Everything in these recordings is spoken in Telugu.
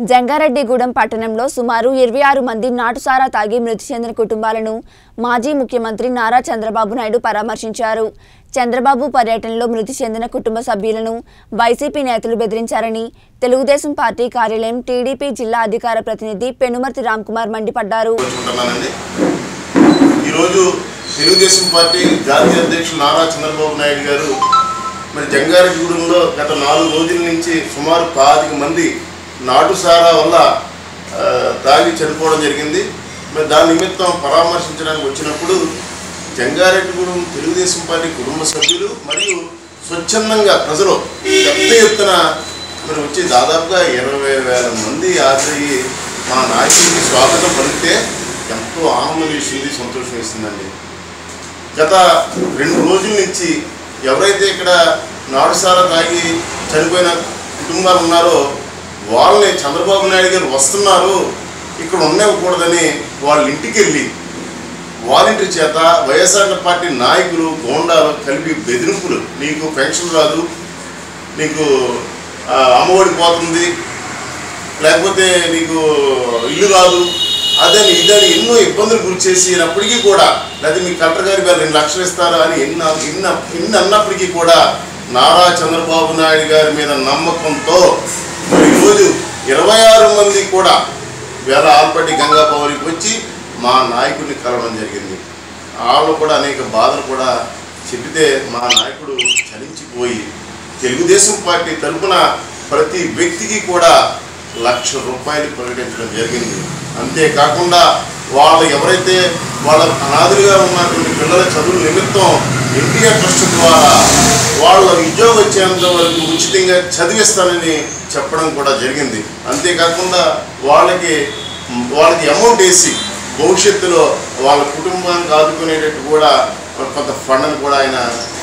జంగారెడ్డిగూడెం పట్టణంలో సుమారు ఇరవై ఆరు మంది నాటుసారా తాగి మృతి చెందిన కుటుంబాలను మాజీ ముఖ్యమంత్రి నారా చంద్రబాబు నాయుడు పరామర్శించారు చంద్రబాబు పర్యటనలో మృతి చెందిన కుటుంబ సభ్యులను వైసీపీ నేతలు బెదిరించారని తెలుగుదేశం పార్టీ కార్యాలయం టీడీపీ జిల్లా అధికార ప్రతినిధి పెనుమర్తి రామ్కుమార్ మండిపడ్డారు కోరుకుంటున్నానండి ఈరోజు తెలుగుదేశం పార్టీ జాతీయ అధ్యక్షులు నారా చంద్రబాబు నాయుడు గారు మరి జంగారెడ్డిగూడెంలో గత నాలుగు రోజుల నుంచి సుమారు పాతిక మంది నాటుసారా వల్ల ఆ, తాగి చనిపోవడం జరిగింది మరి దాని నిమిత్తం పరామర్శించడానికి వచ్చినప్పుడు జంగారెడ్డిగూడెం తెలుగుదేశం పార్టీ కుటుంబ సభ్యులు మరియు స్వచ్ఛందంగా ప్రజలు పెద్ద ఎత్తున మరి వచ్చి దాదాపుగా ఇరవై వేల మంది హాజరయ్యి మా నాయకుడికి స్వాగతం పలికితే ఎంతో ఆనందం వేసింది సంతోషం వేసిందండి గత రెండు రోజుల నుంచి ఎవరైతే ఇక్కడ నాడుసారా తాగి చనిపోయిన కుటుంబాలు ఉన్నారో వాళ్ళని చంద్రబాబు నాయుడు గారు వస్తున్నారు ఇక్కడ ఉండకూడదని వాళ్ళ ఇంటికి వెళ్ళి వాలంటీర్ చేత వైఎస్ఆర్ పార్టీ నాయకులు గోండాలు కలిపి బెదిరింపులు నీకు పెన్షన్ రాదు నీకు ఆ, అమ్మఒడి పోతుంది లేకపోతే నీకు ఇల్లు రాదు అదని ఇదని ఎన్నో ఇబ్బందులు గురి చేసినప్పటికీ కూడా లేదా మీ కలెక్టర్ గారి గారు రెండు లక్షలు ఇస్తారు అని ఎన్న ఎన్న ఎన్ని అన్నప్పటికీ కూడా నారా చంద్రబాబు నాయుడు గారి మీద నమ్మకంతో మరి ఈరోజు ఇరవై ఆరు మంది కూడా వేల ఆల్పట్టి గంగా పవరికి వచ్చి మా నాయకుడిని కలవడం జరిగింది వాళ్ళు కూడా అనేక బాధలు కూడా చెబితే మా నాయకుడు చలించిపోయి తెలుగుదేశం పార్టీ తరపున ప్రతి వ్యక్తికి కూడా లక్ష రూపాయలు ప్రకటించడం జరిగింది అంతేకాకుండా వాళ్ళు ఎవరైతే వాళ్ళ అనాథులుగా ఉన్నటువంటి పిల్లల చదువు నిమిత్తం ఎన్టీఆర్ ట్రస్ట్ ద్వారా వాళ్ళ ఉద్యోగం వచ్చేంత వరకు ఉచితంగా చదివిస్తానని చెప్పడం కూడా జరిగింది అంతేకాకుండా వాళ్ళకి వాళ్ళకి అమౌంట్ వేసి భవిష్యత్తులో వాళ్ళ కుటుంబానికి ఆదుకునేటట్టు కూడా కొంత ఫండ్ని కూడా ఆయన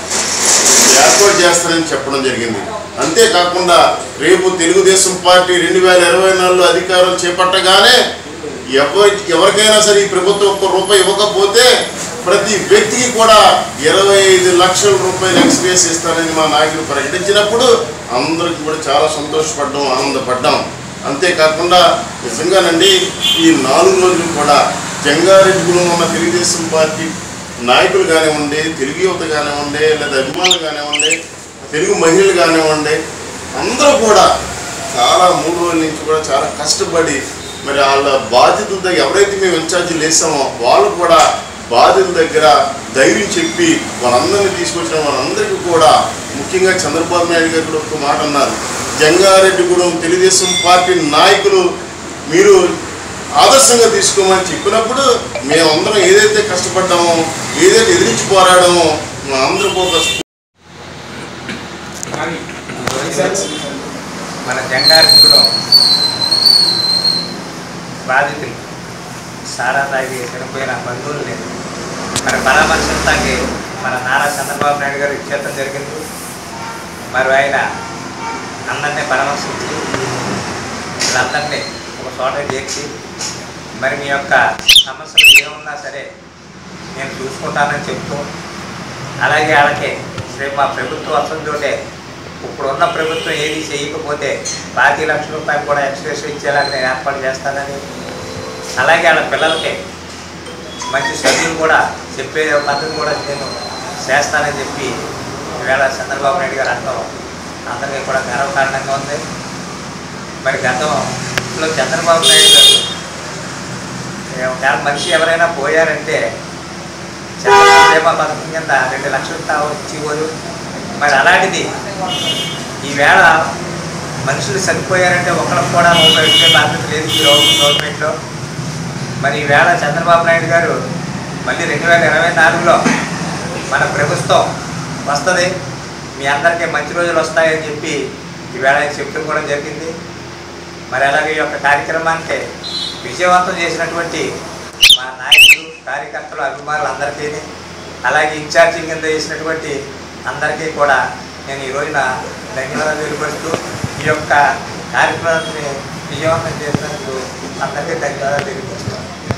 ఏర్పాటు చేస్తారని చెప్పడం జరిగింది అంతేకాకుండా రేపు తెలుగుదేశం పార్టీ రెండు వేల ఇరవై నాలుగులో అధికారం చేపట్టగానే ఎవరి ఎవరికైనా సరే ఈ ప్రభుత్వం ఒక్క రూపాయి ఇవ్వకపోతే ప్రతి వ్యక్తికి కూడా ఇరవై ఐదు లక్షల రూపాయలు ఎక్స్ప్రెస్ ఇస్తానని మా నాయకుడు ప్రకటించినప్పుడు అందరికి కూడా చాలా సంతోషపడ్డాం ఆనందపడ్డాం అంతేకాకుండా నిజంగానండి ఈ నాలుగు రోజులు కూడా జంగారెడ్డిగూడెం ఉన్న తెలుగుదేశం పార్టీ నాయకులు కానివ్వండి తెలుగు యువత కానివ్వండి లేదా అభిమానులు కానివ్వండి తెలుగు మహిళలు కానివ్వండి అందరూ కూడా చాలా మూడు రోజుల నుంచి కూడా చాలా కష్టపడి మరి వాళ్ళ బాధ్యతల దగ్గర ఎవరైతే మేము ఇన్ఛార్జీలు వేసామో వాళ్ళు కూడా బాధ్యతల దగ్గర ధైర్యం చెప్పి వాళ్ళందరినీ తీసుకొచ్చిన వాళ్ళందరికీ కూడా ముఖ్యంగా చంద్రబాబు నాయుడు గారు కూడా ఒక మాట అన్నారు జంగారెడ్డిగూడెం తెలుగుదేశం పార్టీ నాయకులు మీరు ఆదర్శంగా తీసుకోమని చెప్పినప్పుడు మేమందరం ఏదైతే కష్టపడ్డామో ఏదైతే ఎదిరించి పోరాడామో మా అందరం ఒక మన జంగారెడ్డిగూడెం బాధితులు సారా తాగి చనిపోయిన బంధువుల్ని మరి పరామర్శించడానికి మన నారా చంద్రబాబు నాయుడు గారు ఇచ్చేయడం జరిగింది మరి ఆయన అందరినీ పరామర్శించి వీళ్ళందరినీ ఒక చోట చేర్చి మరి మీ యొక్క సమస్యలు ఏమున్నా సరే నేను చూసుకుంటానని చెప్తూ అలాగే వాళ్ళకి రేపు మా ప్రభుత్వం వస్తుందోటే ఇప్పుడున్న ప్రభుత్వం ఏది చేయకపోతే పాతి లక్షల రూపాయలు కూడా ఎక్స్ప్రెస్ ఇచ్చేలాగా నేను ఏర్పాటు చేస్తానని అలాగే వాళ్ళ పిల్లలకి మంచి చదువులు కూడా చెప్పే పద్ధతి కూడా నేను చేస్తానని చెప్పి ఈవేళ చంద్రబాబు నాయుడు గారు అనడం అందరికీ కూడా గర్వకారణంగా ఉంది మరి గతంలో చంద్రబాబు నాయుడు గారు ఏ ఒకవేళ మనిషి ఎవరైనా పోయారంటే చంద్రబాబు బీమా పథకం కింద రెండు లక్షలు తా ఇచ్చేవారు మరి అలాంటిది ఈవేళ మనుషులు చనిపోయారంటే ఒకరికి కూడా రూపాయి ఇచ్చే బాధ్యత లేదు ఈ గవర్నమెంట్ గవర్నమెంట్లో మరి ఈవేళ చంద్రబాబు నాయుడు గారు మళ్ళీ రెండు వేల ఇరవై నాలుగులో మన ప్రభుత్వం వస్తుంది మీ అందరికీ మంచి రోజులు వస్తాయని చెప్పి ఈవేళ ఆయన చెప్పడం కూడా జరిగింది మరి అలాగే ఈ యొక్క కార్యక్రమానికి విజయవంతం చేసినటువంటి మా నాయకులు కార్యకర్తలు అభిమానులు అందరికీ అలాగే ఇన్ఛార్జి కింద చేసినటువంటి అందరికీ కూడా నేను ఈ రోజున ధన్యవాదాలు తెలియపరుస్తూ ఈ యొక్క కార్యక్రమాన్ని విజయవంతం చేసినందుకు అందరికీ ధన్యవాదాలు తెలియపరుస్తున్నాను